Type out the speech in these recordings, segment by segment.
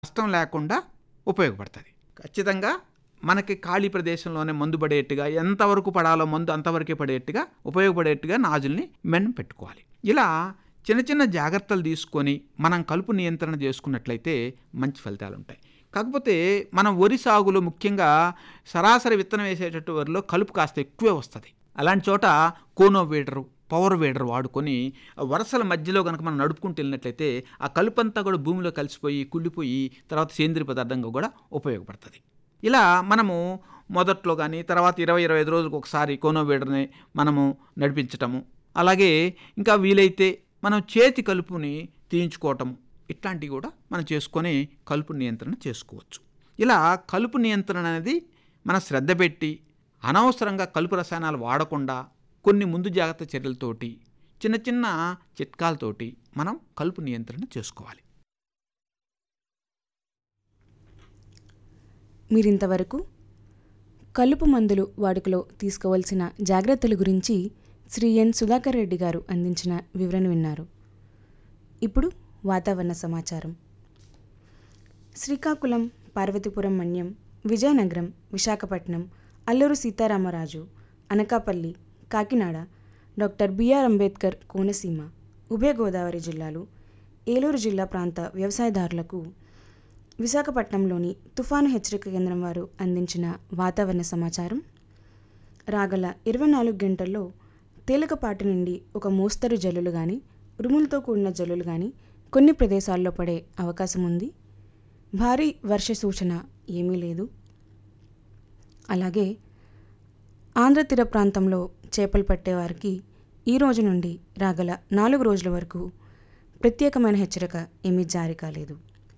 నష్టం లేకుండా ఉపయోగపడుతుంది ఖచ్చితంగా మనకి ఖాళీ ప్రదేశంలోనే మందు పడేట్టుగా ఎంతవరకు పడాలో మందు అంతవరకే పడేట్టుగా ఉపయోగపడేట్టుగా నాజుల్ని మెన్ పెట్టుకోవాలి ఇలా చిన్న చిన్న జాగ్రత్తలు తీసుకొని మనం కలుపు నియంత్రణ చేసుకున్నట్లయితే మంచి ఫలితాలు ఉంటాయి కాకపోతే మనం వరి సాగులో ముఖ్యంగా సరాసరి విత్తనం వేసేటట్టు వరిలో కలుపు కాస్త ఎక్కువే వస్తుంది అలాంటి చోట కోనో వీడరు పవర్ వేడర్ వాడుకొని ఆ వరుసల మధ్యలో కనుక మనం నడుపుకుంటూ వెళ్ళినట్లయితే ఆ కలుపంతా కూడా భూమిలో కలిసిపోయి కుళ్ళిపోయి తర్వాత సేంద్రియ పదార్థంగా కూడా ఉపయోగపడుతుంది ఇలా మనము మొదట్లో కానీ తర్వాత ఇరవై ఇరవై ఐదు రోజులకు ఒకసారి కోనో వీడర్ని మనము నడిపించటము అలాగే ఇంకా వీలైతే మనం చేతి కలుపుని తీయించుకోవటము ఇట్లాంటివి కూడా మనం చేసుకొని కలుపు నియంత్రణ చేసుకోవచ్చు ఇలా కలుపు నియంత్రణ అనేది మన శ్రద్ధ పెట్టి అనవసరంగా కలుపు రసాయనాలు వాడకుండా కొన్ని ముందు జాగ్రత్త చర్యలతోటి చిన్న చిన్న చిట్కాలతోటి మనం కలుపు నియంత్రణ చేసుకోవాలి మీరింతవరకు కలుపు మందులు వాడుకలో తీసుకోవాల్సిన జాగ్రత్తల గురించి శ్రీ ఎన్ సుధాకర్ రెడ్డి గారు అందించిన వివరణ విన్నారు ఇప్పుడు వాతావరణ సమాచారం శ్రీకాకుళం పార్వతీపురం మన్యం విజయనగరం విశాఖపట్నం అల్లూరు సీతారామరాజు అనకాపల్లి కాకినాడ డాక్టర్ బిఆర్ అంబేద్కర్ కోనసీమ ఉభయ గోదావరి జిల్లాలు ఏలూరు జిల్లా ప్రాంత వ్యవసాయదారులకు విశాఖపట్నంలోని తుఫాను హెచ్చరిక కేంద్రం వారు అందించిన వాతావరణ సమాచారం రాగల ఇరవై నాలుగు గంటల్లో తేలికపాటి నుండి ఒక మోస్తరు జల్లులు కానీ ఉరుములతో కూడిన జల్లులు కానీ కొన్ని ప్రదేశాల్లో పడే అవకాశం ఉంది భారీ వర్ష సూచన ఏమీ లేదు అలాగే ఆంధ్ర తీర ప్రాంతంలో చేపలు పట్టేవారికి ఈ రోజు నుండి రాగల నాలుగు రోజుల వరకు ప్రత్యేకమైన హెచ్చరిక ఏమీ జారీ కాలేదు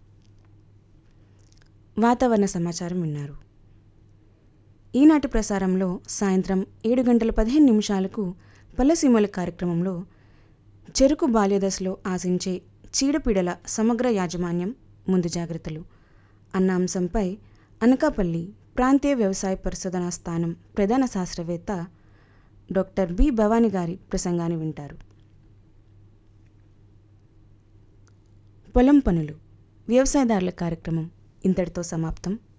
వాతావరణ సమాచారం విన్నారు ఈనాటి ప్రసారంలో సాయంత్రం ఏడు గంటల పదిహేను నిమిషాలకు పల్లెసీమల కార్యక్రమంలో చెరుకు బాల్యదశలో ఆశించే చీడపీడల సమగ్ర యాజమాన్యం ముందు జాగ్రత్తలు అన్న అంశంపై అనకాపల్లి ప్రాంతీయ వ్యవసాయ పరిశోధనా స్థానం ప్రధాన శాస్త్రవేత్త డాక్టర్ బి భవాని గారి ప్రసంగాన్ని వింటారు పొలం పనులు వ్యవసాయదారుల కార్యక్రమం ఇంతటితో సమాప్తం